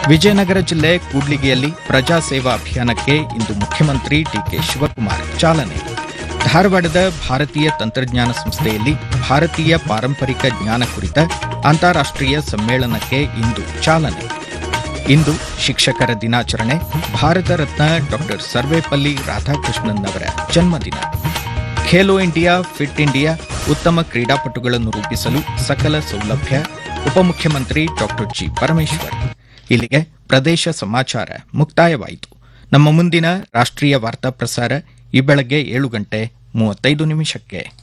ವಿಜಯನಗರ ಜಿಲ್ಲೆ ಕೂಡ್ಲಿಗಿಯಲ್ಲಿ ಪ್ರಜಾ ಸೇವಾ ಅಭಿಯಾನಕ್ಕೆ ಇಂದು ಮುಖ್ಯಮಂತ್ರಿ ಡಿಕೆ ಶಿವಕುಮಾರ್ ಚಾಲನೆ ಧಾರವಾಡದ ಭಾರತೀಯ ತಂತ್ರಜ್ಞಾನ ಸಂಸ್ಥೆಯಲ್ಲಿ ಭಾರತೀಯ ಪಾರಂಪರಿಕ ಜ್ಞಾನ ಕುರಿತ ಅಂತಾರಾಷ್ಟೀಯ ಸಮ್ಮೇಳನಕ್ಕೆ ಇಂದು ಚಾಲನೆ ಇಂದು ಶಿಕ್ಷಕರ ದಿನಾಚರಣೆ ಭಾರತ ರತ್ನ ಡಾಕ್ಟರ್ ಸರ್ವೇಪಲ್ಲಿ ರಾಧಾಕೃಷ್ಣನ್ ಅವರ ಜನ್ಮದಿನ ಖೇಲೋ ಇಂಡಿಯಾ ಫಿಟ್ ಇಂಡಿಯಾ ಉತ್ತಮ ಕ್ರೀಡಾಪಟುಗಳನ್ನು ರೂಪಿಸಲು ಸಕಲ ಸೌಲಭ್ಯ ಉಪಮುಖ್ಯಮಂತ್ರಿ ಡಾಕ್ಟರ್ ಜಿ ಪರಮೇಶ್ವರ್ ಇಲ್ಲಿಗೆ ಪ್ರದೇಶ ಸಮಾಚಾರ ಮುಕ್ತಾಯವಾಯಿತು ನಮ್ಮ ಮುಂದಿನ ರಾಷ್ಟ್ರೀಯ ವಾರ್ತಾ ಪ್ರಸಾರ ಈ ಬೆಳಗ್ಗೆ ಏಳು ಗಂಟೆ ಮೂವತ್ತೈದು ನಿಮಿಷಕ್ಕೆ